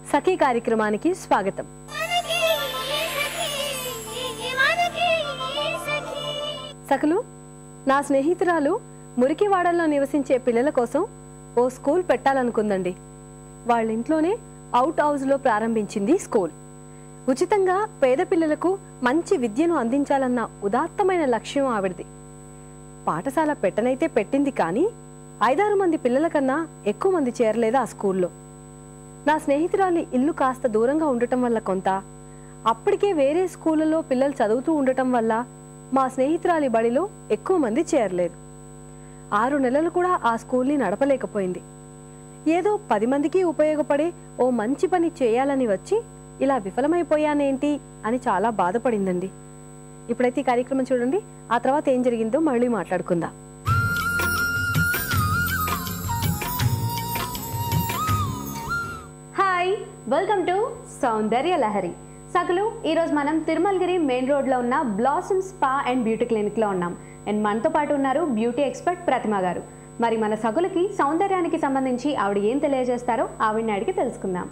సఖీ కార్యక్రమానికి స్వాగతం మనకి ఏ సఖీ మనకి ఏ సఖీ సఖలు నా స్నేహితురాలు మురికివాడల్లో నివసించే పిల్లల కోసం ఓ స్కూల్ పెట్టాలనుకుందండి వాళ్ళ ఇంట్లోనే అవుట్ హౌస్లో ప్రారంభించింది స్కూల్ ఉచితంగా పేద పిల్లలకు మంచి విద్యను అందించాలన్న ఉదాత్తమైన లక్ష్యం ఆవిడది పాఠశాల పెట్టనైతే పెట్టింది కానీ ఐదారు మంది పిల్లల కన్నా ఎక్కువ మంది చేరలేదు ఆ స్కూల్లో నా స్నేహితురాలి ఇల్లు కాస్త దూరంగా ఉండటం వల్ల కొంత అప్పటికే వేరే స్కూళ్ళలో పిల్లలు చదువుతూ ఉండటం వల్ల మా స్నేహితురాలి బడిలో ఎక్కువ మంది చేరలేదు ఆరు నెలలు కూడా ఆ స్కూల్ని నడపలేకపోయింది ఏదో పది మందికి ఉపయోగపడే ఓ మంచి పని చేయాలని వచ్చి ఇలా విఫలమైపోయానేంటి అని చాలా బాధపడిందండి ఇప్పుడైతే ఈ కార్యక్రమం చూడండి ఆ తర్వాత ఏం జరిగిందో మళ్ళీ మాట్లాడుకుందాం hi welcome to Soundarya Lahari సకలు ఈరోజు మనం తిరుమలగిరి మెయిన్ రోడ్లో ఉన్న బ్లాసమ్ స్పా అండ్ బ్యూటీ క్లినిక్లో ఉన్నాం అండ్ మనతో పాటు ఉన్నారు బ్యూటీ ఎక్స్పర్ట్ ప్రతిమ గారు మరి మన సగులకి సౌందర్యానికి సంబంధించి ఆవిడ ఏం తెలియజేస్తారో ఆవిడని అడిగి తెలుసుకుందాం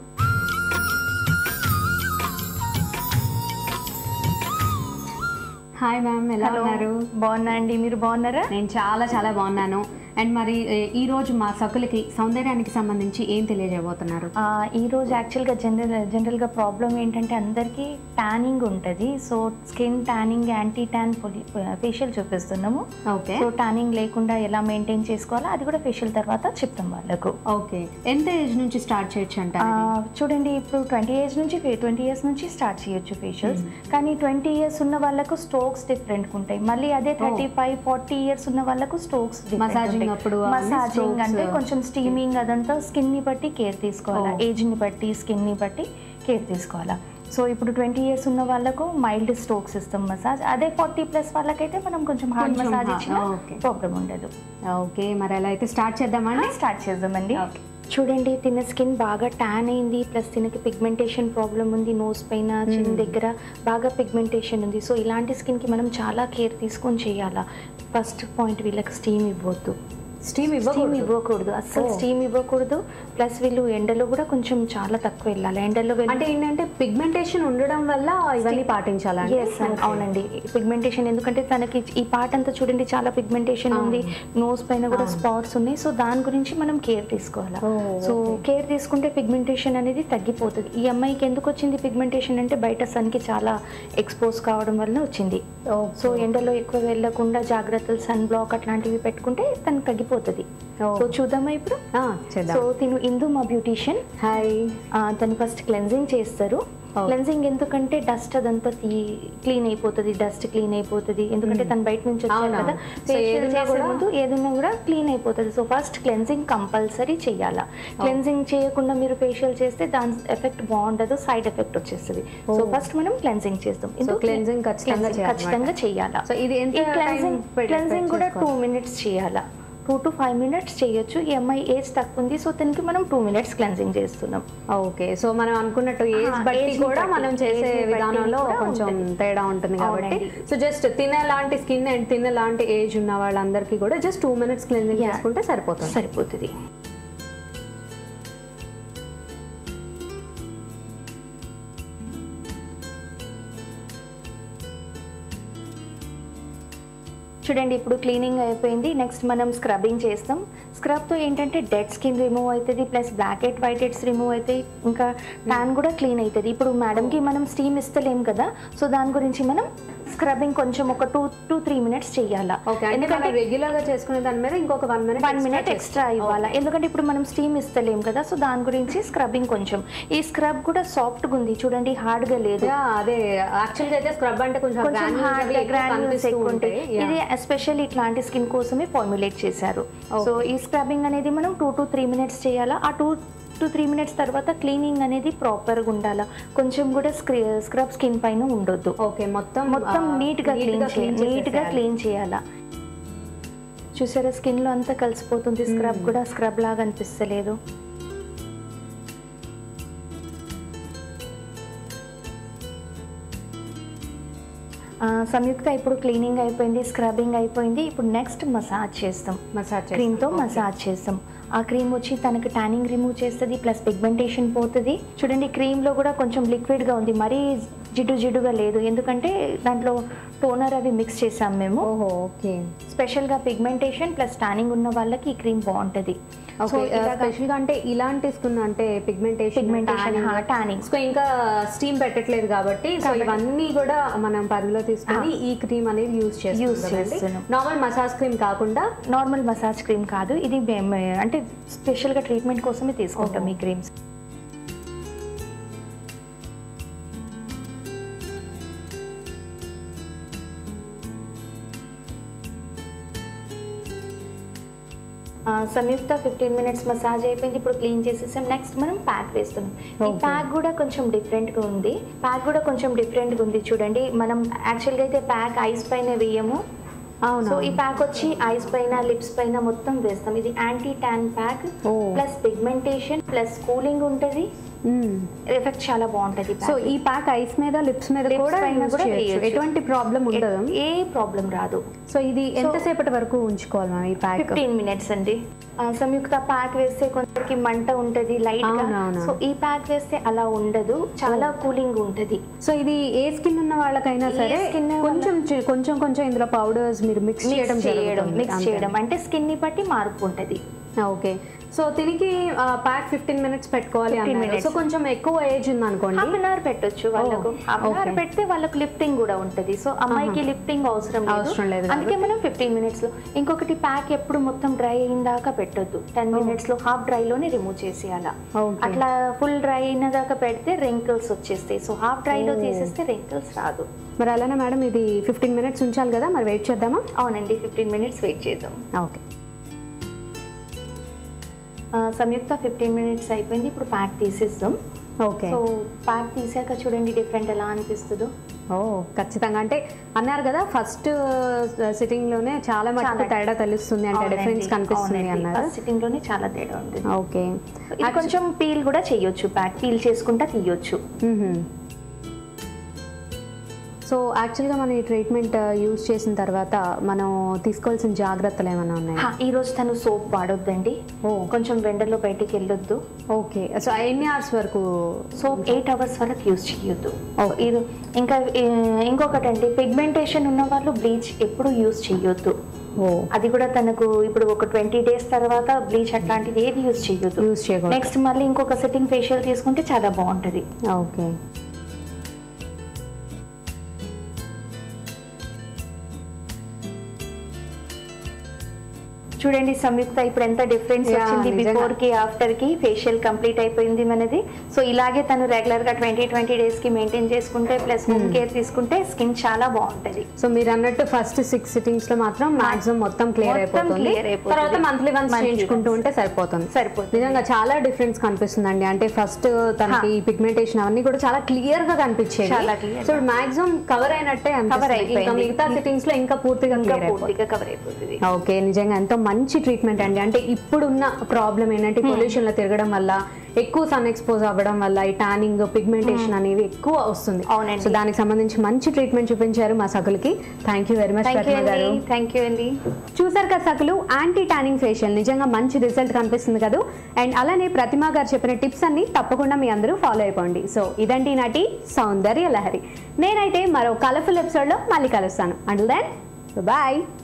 హాయ్ మ్యామ్ ఎలా ఉన్నారు బాగున్నా అండి మీరు బాగున్నారా నేను చాలా చాలా బాగున్నాను అండ్ మరి ఏ- ఈ రోజు మా సకులకి సౌందర్యానికి సంబంధించి ఏం తెలియజేయబోతున్నారు ఆ, ఈ రోజు యాక్చువల్గా జనరల్ జనరల్గా ప్రాబ్లం ఏంటంటే అందరికీ ట్యానింగ్ ఉంటుంది so skin tanning anti tan facial చూపిస్తున్నాము ఓకే సో ట్యానింగ్ లేకుండా ఎలా మెయింటైన్ చేసుకోవాలో అది కూడా ఫేషియల్ తర్వాత చెప్తాం వాళ్ళకు ఓకే ఎంత ఏజ్ నుంచి స్టార్ట్ చేయొచ్చు ఆ, అంటారు చూడండి ఇప్పుడు ట్వంటీ ఇయర్స్ నుంచి ట్వంటీ ఇయర్స్ నుంచి స్టార్ట్ చేయొచ్చు ఫేషియల్స్ కానీ ట్వంటీ ఇయర్స్ ఉన్న వాళ్ళకు స్ట్రోక్స్ డిఫరెంట్ ఉంటాయి మళ్ళీ అదే థర్టీ ఫైవ్ ఫార్టీ ఇయర్స్ ఉన్న వాళ్ళకు స్ట్రోక్స్ Massaging అప్పుడు అవన్నీ మసాజింగ్ strokes. అంటే కొంచెం స్టీమింగ్ అదంతా స్కిన్ ని బట్టి కేర్ తీసుకోవాలా Oh. ఏజ్ ని బట్టి స్కిన్ ని బట్టి కేర్ తీసుకోవాలా సో ఇప్పుడు ట్వంటీ ఇయర్స్ ఉన్న వాళ్ళకు మైల్డ్ స్ట్రోక్స్ ఇస్తాం మసాజ్ అదే ఫార్టీ ప్లస్ వాళ్ళకైతే మనం కొంచెం హార్డ్ కొంచెం మసాజ్ hard. ఇచ్చినా Okay. ప్రాబ్లం ఉండదు ఓకే మరి అలా అయితే స్టార్ట్ చేద్దామండి స్టార్ట్ చేద్దామండి Okay. చూడండి తిన స్కిన్ బాగా ట్యాన్ అయింది ప్లస్ తినకి పిగ్మెంటేషన్ ప్రాబ్లం ఉంది నోస్ పైన చిన్న దగ్గర బాగా పిగ్మెంటేషన్ ఉంది సో ఇలాంటి స్కిన్కి మనం చాలా కేర్ తీసుకొని చేయాలా ఫస్ట్ పాయింట్ వీళ్ళకి స్టీమ్ ఇవ్వద్దు స్టీమ్ స్టీమ్ ఇవ్వకూడదు ఇవ్వకూడదు అస్సలు Oh. స్టీమ్ ఇవ్వకూడదు ప్లస్ వీళ్ళు ఎండలో కూడా కొంచెం చాలా తక్కువ వెళ్ళాలి ఎండలో వెళ్ళి అంటే ఏంటంటే పిగ్మెంటేషన్ ఉండడం వల్ల ఇవన్నీ పాటించాలండి ఎస్ అవునండి పిగ్మెంటేషన్ ఎందుకంటే తనకి ఈ పార్ట్ అంతా చూడండి చాలా పిగ్మెంటేషన్ ఉంది నోస్ పైన కూడా స్పాట్స్ ఉన్నాయి సో దాని గురించి మనం కేర్ తీసుకోవాలి Oh, సో కేర్ తీసుకుంటే పిగ్మెంటేషన్ అనేది తగ్గిపోతుంది ఈ అమ్మాయికి ఎందుకు వచ్చింది పిగ్మెంటేషన్ అంటే బయట సన్కి చాలా ఎక్స్పోజ్ కావడం వలన వచ్చింది సో ఎండలో ఎక్కువ వెళ్ళకుండా జాగ్రత్తలు సన్ బ్లాక్ అట్లాంటివి పెట్టుకుంటే తనకు తగ్గిపోతుంది Oh. సో చూద్దామా ఇప్పుడు ఆ, చేద్దాం సో తిను ఇందు మా బ్యూటీషియన్ హాయ్ తను ఫస్ట్ క్లెన్జింగ్ చేస్తారు Oh. క్లెన్జింగ్ ఎందుకంటే డస్ట్ అదంతా క్లీన్ అయిపోతుంది డస్ట్ క్లీన్ అయిపోతుంది ఎందుకంటే తను బయట నుంచి వచ్చారు అవునా? కదా So ఫేషియల్ ఏదున్నా చేసే కూడా- ముందు ఏదున్నా కూడా క్లీన్ అయిపోతుంది సో ఫస్ట్ క్లెన్జింగ్ కంపల్సరీ చేయాలా క్లెన్జింగ్ చేయకుండా మీరు ఫేషియల్ చేస్తే దాని ఎఫెక్ట్ బాగుండదు సైడ్ ఎఫెక్ట్ వచ్చేస్తుంది సో Oh. ఫస్ట్ మనం క్లెన్జింగ్ చేస్తాం ఎందుకు? cleansing ఖచ్చితంగా Cleansing చేయాలన్నమాట. ఖచ్చితంగా చేయాలా So ఇది ఎంత ఈ క్లెన్జింగ్ time పెట్టి- క్లెన్జింగ్ కూడా టూ చేసుకోవాలి? మినిట్స్ చేయాలా టూ టు ఫైవ్ మినిట్స్ చేయొచ్చు ఈ అమ్మాయి ఏజ్ తక్కువ ఉంది సో తనకి మనం టూ మినిట్స్ క్లెన్జింగ్ చేస్తున్నాం ఓకే సో మనం అనుకున్నట్టు ఏజ్ ఆ, బట్టి age ని కూడా బట్టి, మనం age చేసే ని బట్టి విధానంలో కూడా కొంచెం ఉంటుంది. తేడా ఉంటుంది కాబట్టి అవునండి. సో జస్ట్ తినేలాంటి స్కిన్ అండ్ తినేలాంటి ఏజ్ ఉన్న వాళ్ళందరికీ కూడా just two minutes cleansing Yeah. చేసుకుంటే సరిపోతుంది సరిపోతుంది చూడండి ఇప్పుడు క్లీనింగ్ అయిపోయింది నెక్స్ట్ మనం స్క్రబ్బింగ్ చేస్తాం స్క్రబ్తో ఏంటంటే డెడ్ స్కిన్ రిమూవ్ అవుతుంది plus black head white heads remove అవుతాయి ఇంకా ట్యాన్ కూడా క్లీన్ అవుతుంది ఇప్పుడు మేడంకి మనం స్టీమ్ ఇస్తలేం కదా సో దాని గురించి మనం స్క్రబ్బింగ్ కొంచెం ఒక టూ టూ త్రీ మినిట్స్ చెయ్యాలా ఓకే అంటే మనం రెగ్యులర్ గా చేసుకునే దాని మీద ఇంకొక one minute one minute extra ఇవ్వాలా ఎందుకంటే ఇప్పుడు మనం స్టీమ్ ఇస్తలేం కదా సో దాని గురించి స్క్రబ్బింగ్ కొంచెం ఈ స్క్రబ్ కూడా సాఫ్ట్గా ఉంది చూడండి హార్డ్ గా లేదు అదే యాక్చువల్ గా అయితే స్క్రబ్ అంటే కొంచెం కొంచెం granules హార్డ్ అవి ఎక్కువ గ్రాన్యూల్స్ కనిపిస్తూ ఎక్కువ ఉంటాయి ఉంటాయి. Yeah. ఇది ఎస్పెషల్ ఇట్లాంటి స్కిన్ కోసమే ఫార్ములేట్ చేశారు సో ఈ స్క్రబ్బింగ్ అనేది మనం టూ టు త్రీ మినిట్స్ చేయాలా ఆ టూ టు త్రీ మినిట్స్ తర్వాత క్లీనింగ్ అనేది ప్రాపర్గా ఉండాలా కొంచెం కూడా స్క్రబ్ స్కిన్ పైన ఉండొద్దు ఓకే మొత్తం మొత్తం ఆ, నీట్ గా neat క్లీన్ గా clean నీట్ గా చేసేసేయాలి. క్లీన్ చేయాలా చూసారా స్కిన్ లో అంతా కలిసిపోతుంది స్క్రబ్ కూడా స్క్రబ్ లాగా అనిపిస్తలేదు ఆ, సంయుక్త ఇప్పుడు క్లీనింగ్ అయిపోయింది స్క్రబ్బింగ్ అయిపోయింది ఇప్పుడు నెక్స్ట్ మసాజ్ చేస్తాం మసాజ్ క్రీమ్తో మసాజ్ చేస్తాం ఆ క్రీమ్ వచ్చి తనకు ట్యానింగ్ రిమూవ్ చేస్తుంది ప్లస్ పిగ్మెంటేషన్ పోతుంది చూడండి క్రీమ్లో కూడా కొంచెం లిక్విడ్గా ఉంది మరీ జిడ్డు జిడ్డుగా లేదు ఎందుకంటే దాంట్లో టోనర్ అవి మిక్స్ చేసాం మేము ఓహో ఓకే స్పెషల్గా పిగ్మెంటేషన్ ప్లస్ ట్యానింగ్ ఉన్న వాళ్ళకి ఈ క్రీమ్ బాగుంటుంది సో ఓకే స్పెషల్ గా అంటే ఇలాంటి స్కిన్ అంటే pigmentation Pigmentation, ha, tanning. So ఇంకా స్టీమ్ పెట్టట్లేదు కాబట్టి సో ఇవన్నీ కూడా మనం పరిధిలో తీసుకొని ఈ క్రీమ్ అనేది యూజ్ Use చేస్తున్నాం చేస్తున్నాం. నార్మల్ మసాజ్ క్రీమ్ కాకుండా నార్మల్ మసాజ్ క్రీమ్ కాదు ఇది మేము అంటే స్పెషల్గా ట్రీట్మెంట్ కోసమే తీసుకుంటాం ఈ creams Samyuktha fifteen minutes massage అయిపోయింది ఇప్పుడు క్లీన్ చేసేసాం నెక్స్ట్ మనం ప్యాక్ వేస్తున్నాం ఈ Okay. ప్యాక్ కూడా కొంచెం డిఫరెంట్గా ఉంది ప్యాక్ కూడా కొంచెం డిఫరెంట్గా ఉంది చూడండి మనం యాక్చువల్గా అయితే ప్యాక్ ఐస్ పైన వేయము అవునా? సో ఈ ప్యాక్ వచ్చి ఐస్ పైన లిప్స్ పైన మొత్తం వేస్తాం ఇది anti tan pack Oh. Plus pigmentation plus cooling ఉంటుంది ఎఫెక్ట్ చాలా బాగుంటుంది సో ఈ ప్యాక్ ఐస్ మీద లిప్స్ మీద Lips కూడా పైన use కూడా చేయొచ్చు. వేయొచ్చు. ఎటువంటి ప్రాబ్లం ఉండదు ఏ ప్రాబ్లం రాదు సో ఇది ఎంతసేపటి వరకు ఉంచుకోవాలి మ్యామ్ ఈ ప్యాక్ ఫిఫ్టీన్ మినిట్స్ అండి ఆ, సంయుక్త ప్యాక్ వేస్తే కొందరికి మంట ఉంటుంది లైట్ గా అవునవును. సో ఈ ప్యాక్ వేస్తే అలా ఉండదు చాలా కూలింగ్ ఉంటుంది సో ఇది ఏ స్కిన్ ఉన్న వాళ్ళకైనా ఏ సరే skin ఉన్న కొంచెం చి- కొంచెం కొంచెం ఇందులో పౌడర్స్ మీరు మిక్స్ చేయడం మిక్స్ చేయడం జరుగుతుంది. మిక్స్ అంతే. చేయడం అంటే స్కిన్ ని బట్టి మార్పు ఉంటుంది ఓకే సో దీనికి ప్యాక్ ఫిఫ్టీన్ మినిట్స్ పెట్టుకోవాలి 15 అన్నారు minutes. సో కొంచెం ఎక్కువ ఏజ్ ఉంది అనుకోండి హాఫ్ అన్ అవర్ పెట్టొచ్చు వాళ్ళకు Oh, half an hour okay. పెడితే వాళ్ళకు లిఫ్టింగ్ కూడా ఉంటుంది సో అమ్మాయికి లిఫ్టింగ్ అవసరం అవసరం లేదు లేదు అందుకే మనం ఫిఫ్టీన్ మినిట్స్ లో ఇంకొకటి ప్యాక్ ఎప్పుడు మొత్తం డ్రై అయిన దాకా పెట్టొద్దు టెన్ మినిట్స్ లో హాఫ్ డ్రై లోనే రిమూవ్ చేసేయాలా Okay. అట్లా ఫుల్ డ్రై అయిన దాకా పెడితే రెంకిల్స్ వచ్చేస్తాయి సో హాఫ్ డ్రై లో Oh. తీసేస్తే రెంకిల్స్ రాదు మరి అలానే మేడం ఇది ఫిఫ్టీన్ మినిట్స్ ఉంచాలి కదా మరి వెయిట్ చేద్దామా అవునండి ఫిఫ్టీన్ మినిట్స్ వెయిట్ చేద్దాం ఓకే ఆ, సంయుక్త ఫిఫ్టీన్ మినిట్స్ అయిపోయింది ఇప్పుడు ప్యాక్ తీసేద్దాం ఓకే సో ప్యాక్ తీసాక చూడండి డిఫరెంట్ ఎలా అనిపిస్తుందో ఓ ఖచ్చితంగా అంటే అన్నారు కదా ఫస్ట్ సిట్టింగ్ లోనే చాలా మటుకు తేడా తెలుస్తుంది అంటే డిఫరెన్స్ కనిపిస్తుంది అన్నారు సిట్టింగ్ లోనే చాలా తేడా ఉంటుంది ఓకే ఇది కొంచెం పీల్ కూడా చేయొచ్చు ప్యాక్ పీల్ చేసుకుంటా తీయొచ్చు సో యాక్చువల్గా మనం ఈ ట్రీట్మెంట్ యూజ్ చేసిన తర్వాత మనం తీసుకోవాల్సిన జాగ్రత్తలు ఏమైనా ఉన్నాయి హా, ఈ రోజు తను సోప్ వాడొద్దండి ఓ. కొంచెం వెండర్లో బయటికి వెళ్ళొద్దు ఓకే సో ఎన్ని అవర్స్ వరకు సోప్ ఎయిట్ అవర్స్ వరకు యూజ్ చేయొద్దు Okay. ఇది ఇంకా ఏ- ఇంకొకటి అండి పిగ్మెంటేషన్ ఉన్న వాళ్ళు బ్లీచ్ ఎప్పుడు యూజ్ చేయొద్దు ఓ అది కూడా తనకు ఇప్పుడు ఒక ట్వంటీ డేస్ తర్వాత బ్లీచ్ అట్లాంటిది ఏది యూజ్ చేయొద్దు యూజ్ చేయకూడదు నెక్స్ట్ మళ్ళీ ఇంకొక సెట్టింగ్ ఫేషియల్ తీసుకుంటే చాలా బాగుంటుంది ఓకే చూడండి సంయుక్త ఇప్పుడు ఎంత డిఫరెన్స్ Yeah, వచ్చింది నిజంగా. బిఫోర్ కి ఆఫ్టర్ కి ఫేషియల్ కంప్లీట్ అయిపోయింది మనది సో ఇలాగే తను రెగ్యులర్ గా ట్వంటీ ట్వంటీ డేస్ కి మెయింటైన్ చేసుకుంటే ప్లస్ హోమ్ కేర్ తీసుకుంటే స్కిన్ చాలా బాగుంటది సో మీరు అన్నట్టు ఫస్ట్ సిక్స్ సిట్టింగ్స్ లో మాత్రం మాక్సిమం మొత్తం క్లియర్ మొత్తం అయిపోతుంది clear అయిపోతుంది. తర్వాత మంత్లీ వన్స్ Monthly చేయించుకుంటూ once. ఉంటే సరిపోతుంది సరిపోతుంది. నిజంగా చాలా డిఫరెన్స్ కనిపిస్తుందండి అంటే ఫస్ట్ తనకి పిగ్మెంటేషన్ అవన్నీ కూడా చాలా క్లియర్ గా కనిపించేది చాలా clear సో మాక్సిమం కవర్ అయినట్టే Cover అనిపిస్తుంది. ఇంకా అయిపోయింది. మిగతా సిట్టింగ్స్ లో ఇంకా పూర్తిగా ఇంకా క్లియర్ అయిపోతుంది పూర్తిగా కవర్ అయిపోతుంది ఓకే నిజంగా ఎంతో మంచి ట్రీట్మెంట్ అండి అంటే ఇప్పుడున్న ప్రాబ్లం ఏంటంటే పొల్యూషన్ లో తిరగడం వల్ల ఎక్కువ సన్ ఎక్స్పోజ్ అవ్వడం వల్ల ఈ టానింగ్ పిగ్మెంటేషన్ అనేవి ఎక్కువ వస్తుంది అవునండి. సో దానికి సంబంధించి మంచి ట్రీట్మెంట్ చూపించారు మా సకులకి thank you very much thank you Pratima గారు అండి థ్యాంక్ యూ అండి చూసారు కదా సకులు యాంటీ టానింగ్ ఫేషియల్ నిజంగా మంచి రిజల్ట్ కనిపిస్తుంది కదా అండ్ అలానే ప్రతిమ గారు చెప్పిన టిప్స్ అన్ని తప్పకుండా మీ అందరూ ఫాలో అయిపోండి సో ఇదండి నాటి సౌందర్య లహరి నేనైతే మరో కలర్ఫుల్ ఎపిసోడ్లో మళ్ళీ కలుస్తాను అండ్ దెన్ బాయ్